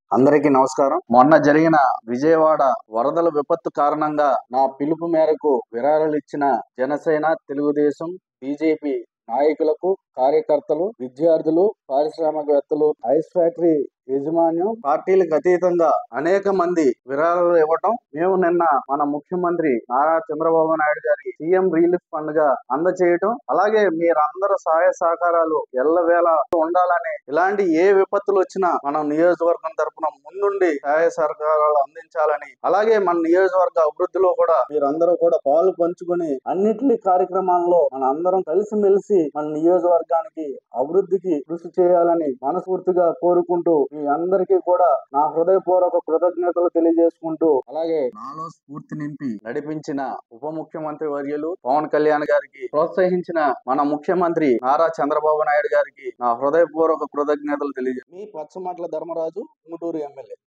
అందరికీ నమస్కారం మొన్న జరిగిన విజయవాడ వరదల విపత్తు కారణంగా నా పిలుపు మేరకు విరాళాలు ఇచ్చిన జనసేన తెలుగుదేశం బీజేపీ నాయకులకు కార్యకర్తలు విద్యార్థులు పారిశ్రామికవేత్తలు ఐస్ ఫ్యాక్టరీ యాజమాన్యం పార్టీలకు అతీతంగా అనేక మంది విరాళాలు ఇవ్వటం మేము నిన్న మన ముఖ్యమంత్రి నారా చంద్రబాబు నాయుడు గారి సీఎం రిలీఫ్ ఫండ్ గా అందచేయటం అలాగే మీరందరూ సహాయ సహకారాలు ఎల్లవేళ ఉండాలని ఇలాంటి ఏ విపత్తులు వచ్చినా మనం నియోజకవర్గం తరపున ముందుండి సహాయ సహకారాలు అందించాలని అలాగే మన నియోజకవర్గ అభివృద్ధిలో కూడా మీరందరూ కూడా పాలు పంచుకొని అన్నిటి కార్యక్రమాల్లో మన అందరం కలిసిమెలిసి మన నియోజకవర్గానికి అభివృద్ధికి కృషి చేయాలని మనస్ఫూర్తిగా కోరుకుంటూ మీ అందరికీ కూడా నా హృదయపూర్వక కృతజ్ఞతలు తెలియజేసుకుంటూ అలాగే నాలో స్ఫూర్తి నింపి నడిపించిన ఉప ముఖ్యమంత్రి వర్యులు పవన్ కళ్యాణ్ గారికి ప్రోత్సహించిన మన ముఖ్యమంత్రి నారా చంద్రబాబు నాయుడు గారికి నా హృదయపూర్వక కృతజ్ఞతలు తెలియజే మీ పచ్చమట్ల ధర్మరాజు గుంటూరు ఎమ్మెల్యే